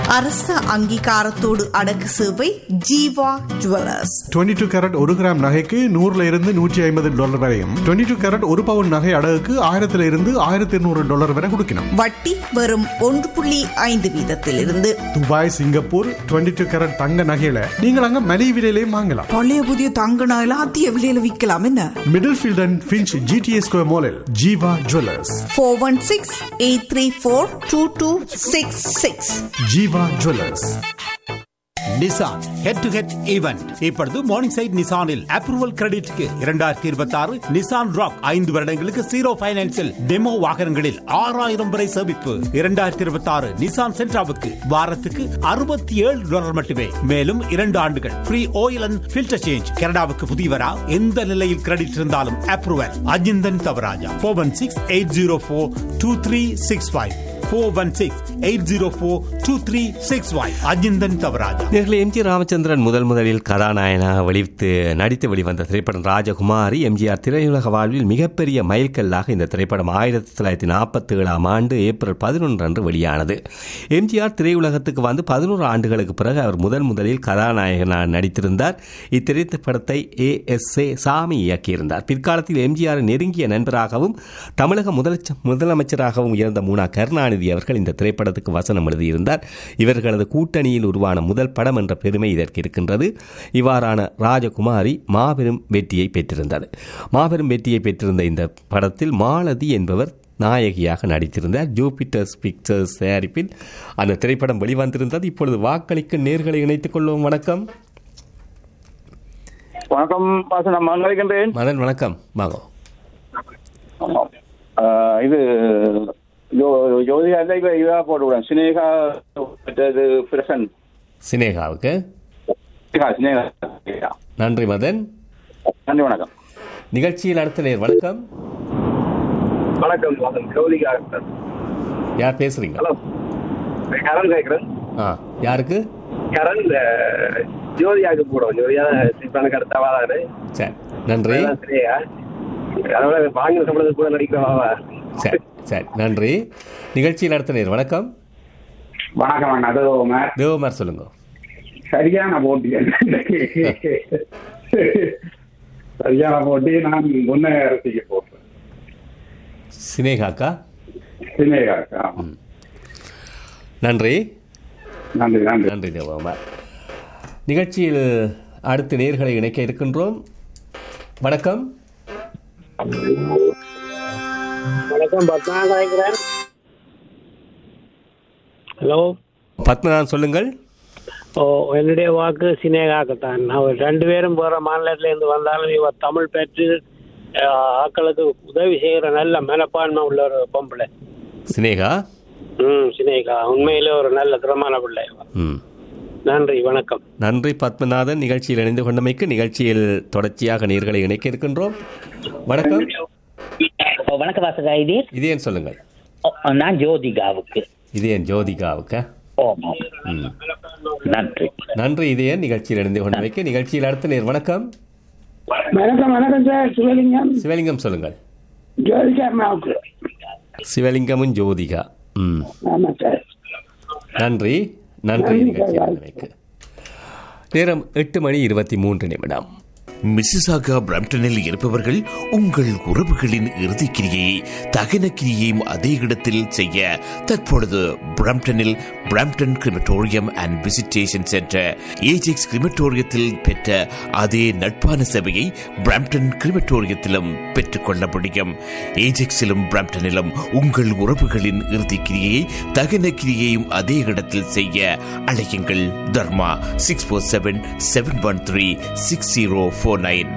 அரச அங்கீகாரத்தோடு அடக்கு சேவை ஜீவா ஜுவல்லர்ஸ் 22 டூ கேரட் ஒரு கிராம் நகைக்கு நூறுல இருந்து நூற்றி ஐம்பது டாலர் வரையும் 22 டூ கேரட் ஒரு பவுன் நகை அடகுக்கு ஆயிரத்துல இருந்து ஆயிரத்தி இருநூறு டாலர் வரை கொடுக்கணும் வட்டி வெறும் ஒன்று புள்ளி ஐந்து வீதத்திலிருந்து துபாய் சிங்கப்பூர் 22 டூ கேரட் தங்க நகையில நீங்கள் அங்க மலிவு விலையிலையும் வாங்கலாம் பழைய புதிய தங்க நகையில அதிக விலையில விற்கலாம் என்ன Middlefield and Finch GTA square மாலில் Jeeva jewellers four one six eight three four two two six six Jeeva jewellers Nissan head to head event இப்பொழுது மார்னிங் சைட் நிசானில் அப்ரூவல் கிரெடிட்க்கு இரண்டாயிரத்தி இருபத்தி ஆறு நிசான் ராக் ஐந்து வருடங்களுக்கு ஜீரோ பைனான்சில் டெமோ வாகனங்களில் ஆறாயிரம் வரை சேமிப்பு இரண்டாயிரத்தி இருபத்தி ஆறு நிசான் சென்ட்ராவுக்கு வாரத்துக்கு அறுபத்தி ஏழு டாலர் மட்டுமே மேலும் இரண்டு ஆண்டுகள் free oil and filter change கனடாவுக்கு புதியவரா எந்த நிலையில் கிரெடிட் இருந்தாலும் approval Ajinthan Thavarajah four one six eight zero four two three six five four one six eight zero four two three six five Ajinthan Thavarajah நேர்களை எம்ஜி ராமச்சந்திரன் முதல் முதலில் கதாநாயகனாக வெளித்து நடித்து வெளிவந்த திரைப்படம் ராஜகுமாரி எம்ஜிஆர் திரையுலக வாழ்வில் மிகப்பெரிய மைல்கல்லாக இந்த திரைப்படம் ஆயிரத்தி தொள்ளாயிரத்தி நாற்பத்தி ஏழாம் ஆண்டு ஏப்ரல் பதினொன்று அன்று வெளியானது எம்ஜிஆர் திரையுலகத்துக்கு வந்து பதினோரு ஆண்டுகளுக்கு பிறகு அவர் முதல் முதலில் கதாநாயகனாக நடித்திருந்தார் இத்திரைப்படத்தை ஏ எஸ் ஏ சாமி இயக்கியிருந்தார் பிற்காலத்தில் எம்ஜிஆர் நெருங்கிய நண்பராகவும் தமிழக முதலச்ச முதலமைச்சராகவும் இருந்த மூனா கருணாநிதி அவர்கள் இந்த திரைப்படத்துக்கு வசனம் எழுதியிருந்தார் இவர்களது கூட்டணியில் உருவான முதல் படம் என்ற பெருமை இதற்கு இருக்கின்றது இவ்வாறான ராஜகுமாரி மாபெரும் வெற்றியை பெற்றிருந்தது மாபெரும் வெற்றியை பெற்றிருந்த இந்த படத்தில் மாலதி என்பவர் நாயகியாக நடித்திருந்தார் ஜூபிட்டர்ஸ் பிக்சர்ஸ் தயாரிப்பில் அந்த திரைப்படம் வெளிவந்திருந்தது இப்பொழுது வாக்களிக்க நேர்களை இணைத்துக் கொள்வோம் வணக்கம் வணக்கம் பாச நான் மன்னிக்கின்றேன் மதன் வணக்கம் வாங்க ஆமாம். ஆஹ் இது ஜோ- ஜோதிகா இல்லை, இப்ப இதா போட்டுவிடுறேன் சினேகா மற்றது பிரசன் சினேகாவுக்கு சினேகா சினேகா நன்றி மதன் நன்றி வணக்கம் நிகழ்ச்சியில் அடுத்த நேர் வணக்கம் வணக்கம் வணக்கம் ஜோதிகா யார் பேசுறீங்க ஹலோ கரண் கேட்குறேன் ஆ யாருக்கு கரண் ஜோதியாவுக்கு போடுவோம் ஜோதியா சிப்பான கருத்தாவா தானே சரி நன்றி சினேகா அதோட வாங்கின சம்பளத்துக்கு கூட நடிக்கிறவா சரி சரி நன்றி நிகழ்ச்சியில் அடுத்த நேர் வணக்கம் வணக்கம் அண்ணா அது உமர். தேவமார் சொல்லுங்க சரியான போட்டி சரியான போட்டி நான் முன்னேறத்துக்கு போட்டேன் சினேகாக்கா சினேகாக்கா ஆமாம். நன்றி நன்றி நன்றி நன்றி தேவகுமார் நிகழ்ச்சியில் அடுத்த நேர்களை இணைக்க இருக்கின்றோம் வணக்கம் வணக்கம் பத்மா கலைக்கிறேன் ஹலோ பத்மநாதன் சொல்லுங்கள் ஓ என்னுடைய வாக்கு சினேகாக்குத்தான் அவர் ரெண்டு பேரும் வேற மாநிலத்துல இருந்து வந்தாலும் இவர் தமிழ் பெற்று அஹ், ஆட்களுக்கு உதவி செய்கிற நல்ல மனப்பான்மை உள்ள ஒரு பொம்பளை சினேகா ம் சினேகா உண்மையிலே ஒரு நல்ல திறமான பிள்ளை இவ. ம் நன்றி வணக்கம் நன்றி பத்மநாதன் நிகழ்ச்சியில் இணைந்து கொண்டமைக்கு நிகழ்ச்சியில் தொடர்ச்சியாக நேர்களை இணைக்க இருக்கின்றோம் வணக்கம் ஓ, வணக்கம் வாசகா இது இது ஏன் சொல்லுங்கள் ஓ, நான் ஜோதிகாவுக்கு இது ஏன் ஜோதிகாவுக்கா ஓமாம் ம். நன்றி நன்றி இது ஏன் நிகழ்ச்சியில் இணைந்து கொண்டமைக்கு நிகழ்ச்சியில் அடுத்த நேர் வணக்கம் வணக்கம் வணக்கம் சார் சிவலிங்கம் சிவலிங்கம் சொல்லுங்கள் ஜோதிகா அம்மாவுக்கு சிவலிங்கமும் ஜோதிகா ம் ஆமா சார் நன்றி நன்றி நன்றி, நிகழ்ச்சியில் சார். இருந்தமைக்கு நேரம் எட்டு மணி இருபத்தி மூன்று நிமிடம் மிசிசாகா பிரம்டனில் இருப்பவர்கள் உங்கள் உறவுகளின் இறுதிக்கிரியை தகன கிரியையும் அதே இடத்தில் செய்ய தற்பொழுது பிரம்டனில் Brampton crematorium and visitation centre Ajax கிரிமட்டோரியத்தில் பெற்ற அதே நட்பான சேவையை பிரம்டன் கிரிமட்டோரியத்திலும் பெற்றுக்கொள்ள முடியும் ஏஜெக்ஸிலும் பிரம்டனிலும் உங்கள் உறவுகளின் இறுதிக்கிரியை தகன கிரியையும் அதே இடத்தில் செய்ய அழையுங்கள் Dharma six four seven seven one three six zero four nine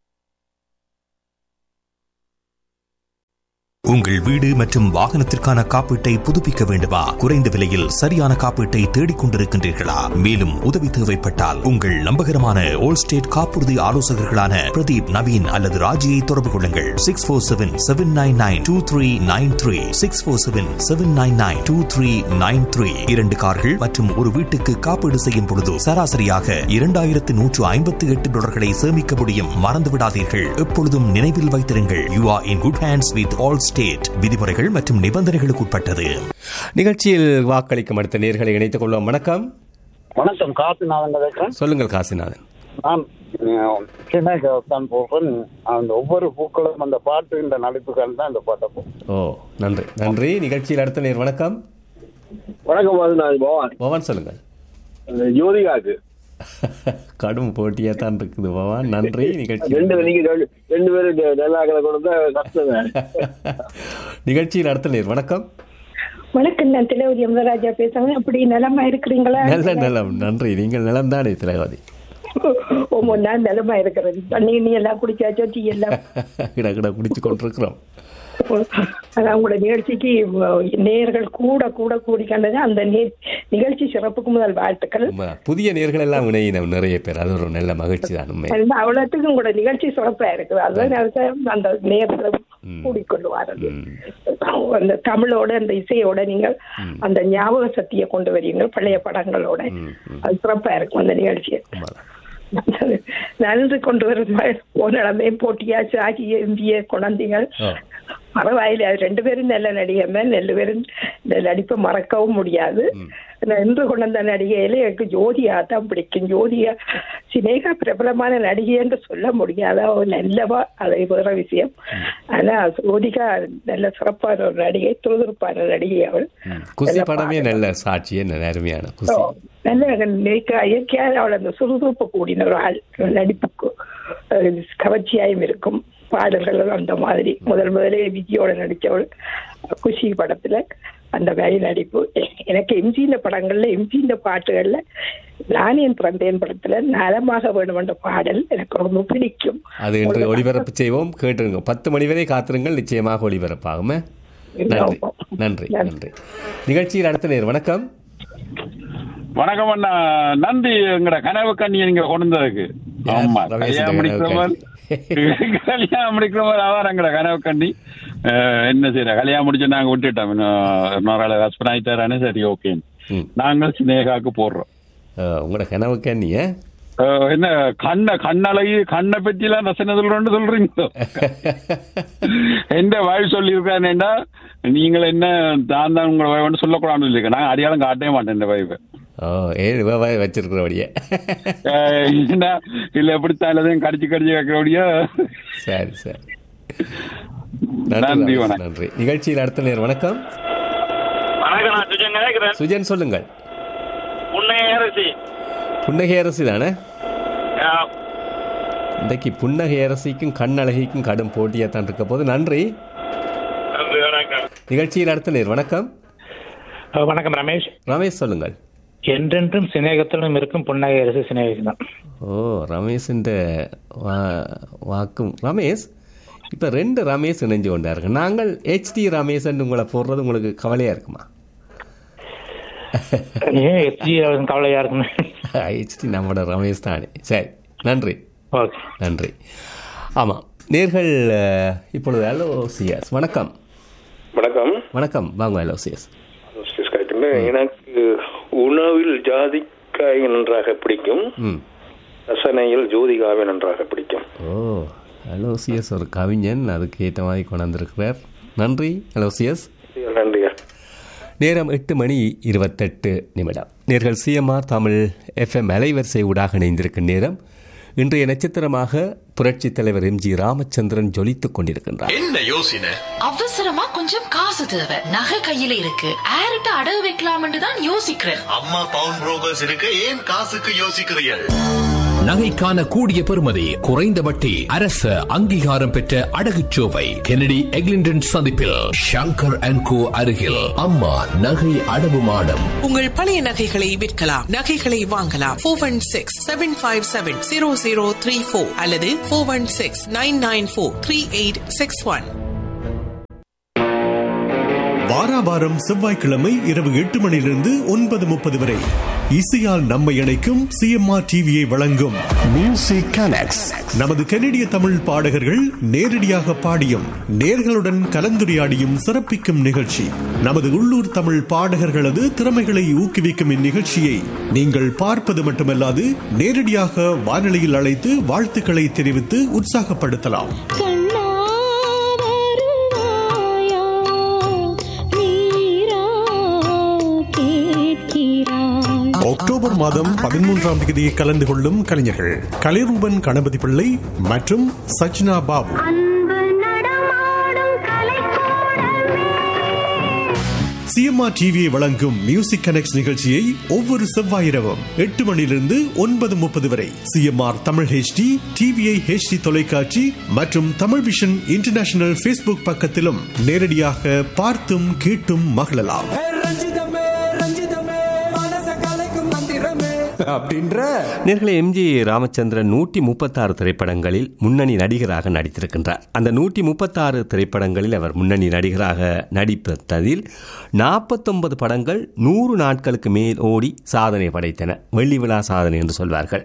உங்கள் வீடு மற்றும் வாகனத்திற்கான காப்பீட்டை புதுப்பிக்க வேண்டுமா குறைந்த விலையில் சரியான காப்பீட்டை தேடிக் கொண்டிருக்கின்றீர்களா மேலும் உதவி தேவைப்பட்டால் உங்கள் நம்பகரமான ஓல் ஸ்டேட் காப்புறுதி ஆலோசகர்களான பிரதீப் நவீன் அல்லது ராஜியை தொடர்பு கொள்ளுங்கள் six four seven seven nine nine two three nine three six four seven seven nine nine two three nine three இரண்டு கார்கள் மற்றும் ஒரு வீட்டுக்கு காப்பீடு செய்யும் பொழுது சராசரியாக இரண்டாயிரத்து நூற்று ஐம்பத்தி எட்டு டாலர்களை சேமிக்க முடியும் மறந்து விடாதீர்கள் எப்பொழுதும் நினைவில் வைத்திருங்கள் you are in good hands with Allstate estate விதிமுறைகள் மற்றும் நிபந்தனைகளுக்கு உட்பட்டது நிகழ்ச்சியில் வாக்களிக்கும் அடுத்த நேர்களை இணைத்துக் கொள்வோம் வணக்கம் வணக்கம் காசிநாதன் கதைக்கிறேன் சொல்லுங்கள் காசிநாதன் நான் அஹ், சென்னை தான் போகிறேன் அந்த ஒவ்வொரு பூக்களும் அந்த பாட்டு இந்த நடிப்புகள் தான் இந்த பாட்டை போ ஓ நன்றி நன்றி நிகழ்ச்சியில் அடுத்த நேர் வணக்கம் வணக்கம் அது நான் பவான் பவான் சொல்லுங்கள் அந்த ஜோதிகாக்கு கடும் போட்டியா தான் இருக்குது பவான் நன்றி நிகழ்ச்சி ரெண்டு நீங்க ரெண்டு- ரெண்டு பேரும் நெல்லாக்களை கொடுத்தா கஷ்டம் தான். நிகழ்ச்சியில் அடுத்த நேர் வணக்கம் வணக்கம் நான் திலவதி அமரராஜா பேசுறேன் அப்படி நலமா இருக்கிறீங்களா நல்ல நலம் நன்றி நீங்கள் நலம் தானே திலகவதி ஓமோ நான் நலமா இருக்கிறேன் தண்ணி நீ எல்லாம் குடிச்சாச்சோ டீ எல்லாம் கிட கிட குடிச்சு கொண்டிருக்கிறோம் அதான் உங்களோட நிகழ்ச்சிக்கு அஹ், நேயர்கள் கூட கூட கூடி கண்டது அந்த நே- நிகழ்ச்சி சிறப்புக்கு முதல் வாழ்த்துக்கள் ஆமா, புதிய நேர்கள் எல்லாம் இணையினம் நிறைய பேர் அது ஒரு நல்ல மகிழ்ச்சி தான் உண்மை அது அவ்வளவுக்கு உங்களோட நிகழ்ச்சி சிறப்பா இருக்குது அதுதான் அதுக்கு அந்த நேரத்துல கூடிக்கொள்வார்கள் அந்த தமிழோட அந்த இசையோட நீங்கள் அந்த ஞாபக சக்தியை கொண்டு வரீங்க பழைய படங்களோட அது சிறப்பா இருக்கும் அந்த நிகழ்ச்சி நன்றி கொண்டு வரும் போனடமே போட்டியாச்சு ஆகிய இந்திய குழந்தைகள் பரவாயில்லை அது ரெண்டு பேரும் நல்ல நடிகர் தான் ரெண்டு பேரும் இந்த நடிப்பை மறக்கவும் முடியாது நான் இன்று கொண்டு வந்த நடிகையில எனக்கு ஜோதியா தான் பிடிக்கும் ஜோதியா சினேகா பிரபலமான நடிகை என்று சொல்ல முடியாத அவ நல்லவா அது வேற விஷயம் ஆனா ஜோதிகா நல்ல சிறப்பான ஒரு நடிகை துருதுருப்பான நடிகை அவள் குசி படமே நல்ல சாட்சியே நல்ல அருமையான குசி நல்ல நேக்கா இயற்கையாக அவள் அந்த சுறுசுறுப்பு கூடின ஒரு ஆள் நடிப்புக்கு அஹ், கவர்ச்சியாயும் இருக்கும் பாடல்கள் அந்த மாதிரி முதல் முதலே விஜயோட நடிச்சவள் குஷி படத்துல அந்த மாதிரி நடிப்பு எனக்கு எம்ஜிஇந்த படங்கள்ல எம்ஜிந்த பாட்டுகள்ல நானே பிறந்தேன் படத்துல நலமாக வேணும் என்ற பாடல் எனக்கு ரொம்ப பிடிக்கும் அது இன்று ஒளிபரப்பு செய்வோம் கேட்டுருங்க பத்து மணி வரை காத்திருங்கள் நிச்சயமாக ஒளிபரப்பாகுமே நன்றி நன்றி நன்றி நிகழ்ச்சியில் அடுத்த நேர் வணக்கம் வணக்கம் அண்ணா நன்றி எங்கட கனவு கண்ணியை நீங்க கொண்டு வந்ததுக்கு ஆமா ரமேஷ் கல்யாணம் கனவு முடிக்கிறவர் கல்யாணம் முடிக்கிறவர் அவர் எங்கட கனவு கண்ணி அஹ், என்ன செய்யற கல்யாணம் முடிச்சு நாங்க விட்டுட்டோம் இன்னும் இன்னொரு ஆள் ஹஸ்பண்ட் ஆயிட்டாரானே சரி ஓகே நாங்கள் சினேகாக்கு போடுறோம் உங்களோட கனவு கண்ணி அஹ், என்ன கண்ண கண்ணழகி கண்ணை பத்தி எல்லாம் ரசனை சொல்றேன்னு சொல்றீங்க எந்த வாய் சொல்லியிருக்காருன்னா நீங்கள் என்ன தான் தான் உங்களை வாய்ப்பு சொல்லக்கூடாதுன்னு சொல்லியிருக்கேன் நான் அடையாளம் காட்டவே மாட்டேன் இந்த வாய்ப்பை ஓ ஏழு ரூபாய் வச்சிருக்கிறபடியே என்ன இல்ல எப்படித்தான் எல்லாத்தையும் கடிச்சு கடிச்சு வைக்கிறபடியா சரி சரி நன்றி, நன்றி ரமேஷ், வணக்கம். நன்றி நிகழ்ச்சியில் அடுத்த நேர் வணக்கம் வணக்கம் நான் சுஜன் கேட்கிறேன் சுஜன் சொல்லுங்கள் உன்னைய அரிசி புன்னகை அரசி தானே இன்றைக்கு புன்னகை அரசிக்கும் கண்ணழகிக்கும் கடும் போட்டியாக தான் இருக்க போது நன்றி நன்றி வணக்கம் நிகழ்ச்சியில் அடுத்த நேர் வணக்கம் வணக்கம் ரமேஷ் ரமேஷ் சொல்லுங்கள் என்றென்றும் சிநேகத்திலும் இருக்கும் புன்னகை அரசு சிநேகம் தான் ஓ ரமேஷின் வா வாக்கும் ரமேஷ் இப்போ ரெண்டு ரமேஷ் இணைஞ்சு கொண்டாருங்க நாங்கள் ஹெச்டி ரமேஷ் உங்களை போடுறது உங்களுக்கு கவலையாக இருக்குமா ஏன் எச்சி கவலையா இருக்குன்னு ஹெச்டி நம்மளோட ரமேஷ் தானே சரி நன்றி ஓகே நன்றி ஆமாம் நேர்கள் அஹ், இப்பொழுது அலோசியஸ் வணக்கம் வணக்கம் வணக்கம் வாங்க அலோசியஸ் கேட்கிறேன் எனக்கு உணவில் ஜாதிக்காய் நன்றாக பிடிக்கும் ம் ரசனையில் ஜோதிகாவை நன்றாக பிடிக்கும் ஓ அலோசியஸ் ஒரு கவிஞன் அதுக்கு ஏற்ற மாதிரி கொண்டாந்துருக்கிறார் நன்றி அலோசியஸ் நன்றியா நேரம் எட்டு மணி இருபத்தெட்டு நிமிடம் நேர்கள் சிஎம்ஆர் தமிழ் எஃப்எம் அலைவரிசை ஊடாக இணைந்திருக்கும் நேரம் இன்றைய நட்சத்திரமாக புரட்சித் தலைவர் எம்ஜி ராமச்சந்திரன் ஜொலித்துக் கொண்டிருக்கின்றார் என்ன யோசனை அவசரமா கொஞ்சம் காசு தேவை நகை கையில இருக்கு ஆர்ட்ட அடகு வைக்கலாம்னு தான் யோசிக்கிறேன் அம்மா பவுன் புரோக்கர்ஸ் இருக்கு ஏன் காசுக்கு யோசிக்கிறீர்கள் நகைக்கான கூடிய பெறுமதி குறைந்த வட்டி அரசு அங்கீகாரம் பெற்ற அடகுச்சோவை கெனடி எக்லிண்டன் சந்திப்பில் ஷங்கர் அண்ட் கோ அருகில் அம்மா நகை அடவு மாடம் உங்கள் பழைய நகைகளை விற்கலாம் நகைகளை வாங்கலாம் four one six seven five seven zero zero three four அல்லது four one six nine nine four three eight six one வாரா வாரம் செவ்வாய்க்கிழமை இரவு எட்டு மணியிலிருந்து ஒன்பது முப்பது வரை இசையால் நம்மை இணைக்கும் சிஎம்ஆர் டிவியை வழங்கும் மியூசிக் கனெக்ட்ஸ் நமது கனடிய தமிழ் பாடகர்கள் நேரடியாக பாடியும் நேர்களுடன் கலந்துரையாடியும் சிறப்பிக்கும் நிகழ்ச்சி நமது உள்ளூர் தமிழ் பாடகர்களது திறமைகளை ஊக்குவிக்கும் இந்நிகழ்ச்சியை நீங்கள் பார்ப்பது மட்டுமல்லாது நேரடியாக வானொலியில் அழைத்து வாழ்த்துக்களை தெரிவித்து உற்சாகப்படுத்தலாம் கண்ணா வருவாயா அக்டோபர் மாதம் பதிமூன்றாம் தேதியை கலந்து கொள்ளும் கலைஞர்கள் கலைரூபன் கணபதி பிள்ளை மற்றும் சச்னா பாபு சிஎம்ஆர் டிவியை வழங்கும் மியூசிக் கனெக்ட் நிகழ்ச்சியை ஒவ்வொரு செவ்வாய் இரவும் எட்டு மணியிலிருந்து ஒன்பது முப்பது வரை CMR Tamil HD TVI HD தொலைக்காட்சி மற்றும் தமிழ் விஷன் இன்டர்நேஷனல் ஃபேஸ்புக் பக்கத்திலும் நேரடியாக பார்த்தும் கேட்டும் மகிழலாம் அப்படின்ற நேர்களை எம்ஜி ராமச்சந்திரன் நூற்றி முப்பத்தாறு திரைப்படங்களில் முன்னணி நடிகராக நடித்திருக்கின்றார் அந்த நூற்றி முப்பத்தாறு திரைப்படங்களில் அவர் முன்னணி நடிகராக நடித்ததில் நாற்பத்தொன்பது படங்கள் நூறு நாட்களுக்கு மேல் ஓடி சாதனை படைத்தன வெள்ளி விழா சாதனை என்று சொல்வார்கள்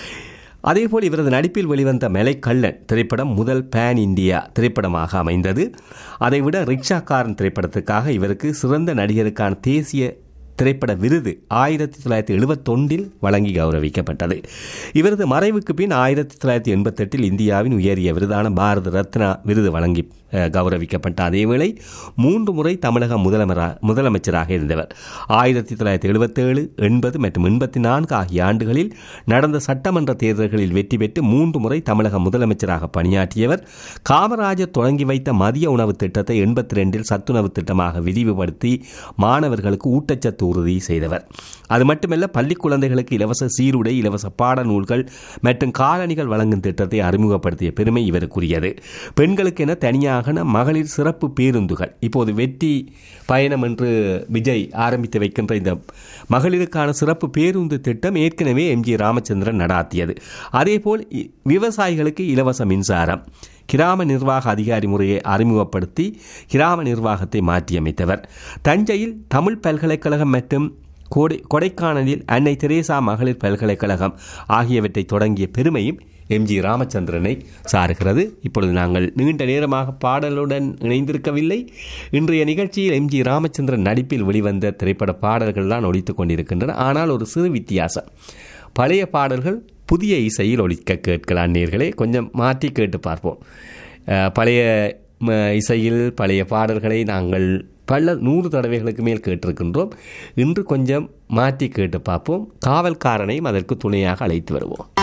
அதேபோல் இவரது நடிப்பில் வெளிவந்த மெலைக்கள்ளன் திரைப்படம் முதல் பேன் இந்தியா திரைப்படமாக அமைந்தது அதைவிட ரிக்ஷாக்காரன் திரைப்படத்துக்காக இவருக்கு சிறந்த நடிகருக்கான தேசிய திரைப்பட விருது ஆயிரத்தி தொள்ளாயிரத்தி எழுபத்தொன்றில் வழங்கி கௌரவிக்கப்பட்டது இவரது மறைவுக்கு பின் ஆயிரத்தி தொள்ளாயிரத்தி எண்பத்தெட்டில் இந்தியாவின் உயரிய விருதான பாரத ரத்னா விருது வழங்கி கௌரவிக்கப்பட்ட அதேவேளை மூன்று முறை தமிழக முதலமரா முதலமைச்சராக இருந்தவர் ஆயிரத்தி தொள்ளாயிரத்தி எழுபத்தேழு எண்பது மற்றும் எண்பத்தி நான்கு ஆகிய ஆண்டுகளில் நடந்த சட்டமன்ற தேர்தல்களில் வெற்றி பெற்று மூன்று முறை தமிழக முதலமைச்சராக பணியாற்றியவர் காமராஜர் தொடங்கி வைத்த மதிய உணவு திட்டத்தை எண்பத்தி ரெண்டில் சத்துணவு திட்டமாக விரிவுபடுத்தி மாணவர்களுக்கு ஊட்டச்சத்து உறுதி செய்தவர் அது மட்டுமல்ல பள்ளி குழந்தைகளுக்கு இலவச சீருடை இலவச பாடநூல்கள் மற்றும் காலணிகள் வழங்கும் திட்டத்தை அறிமுகப்படுத்திய பெருமை இவருக்குரியது பெண்களுக்கென தனியாக மகளிர் சிறப்பு பேருந்துகள் இப்போது வெற்றி பயணம் என்று விஜய் ஆரம்பித்து வைக்கின்ற இந்த மகளிருக்கான சிறப்பு பேருந்து திட்டம் ஏற்கனவே எம் ஜி ராமச்சந்திரன் நடாத்தியது அதேபோல் விவசாயிகளுக்கு இலவச மின்சாரம் கிராம நிர்வாக அதிகாரி முறையை அறிமுகப்படுத்தி கிராம நிர்வாகத்தை மாற்றியமைத்தவர் தஞ்சையில் தமிழ் பல்கலைக்கழகம் மற்றும் கொடை கொடைக்கானலில் அன்னை தெரேசா மகளிர் பல்கலைக்கழகம் ஆகியவற்றை தொடங்கிய பெருமையும் எம்ஜி ராமச்சந்திரனை சாருகிறது இப்பொழுது நாங்கள் நீண்ட நேரமாக பாடலுடன் இணைந்திருக்கவில்லை இன்றைய நிகழ்ச்சியில் எம்ஜி ராமச்சந்திரன் நடிப்பில் வெளிவந்த திரைப்பட பாடல்கள் தான் ஒழித்துக் கொண்டிருக்கின்றன ஆனால் ஒரு சிறு வித்தியாசம் பழைய பாடல்கள் புதிய இசையில் ஒழிக்க கேட்கலாம் நேர்களே கொஞ்சம் மாற்றி கேட்டு பார்ப்போம் பழைய இசையில் பழைய பாடல்களை நாங்கள் பல நூறு தடவைகளுக்கு மேல் கேட்டிருக்கின்றோம் இன்று கொஞ்சம் மாற்றி கேட்டு பார்ப்போம் காவல்காரனையும் அதற்கு துணையாக அழைத்து வருவோம்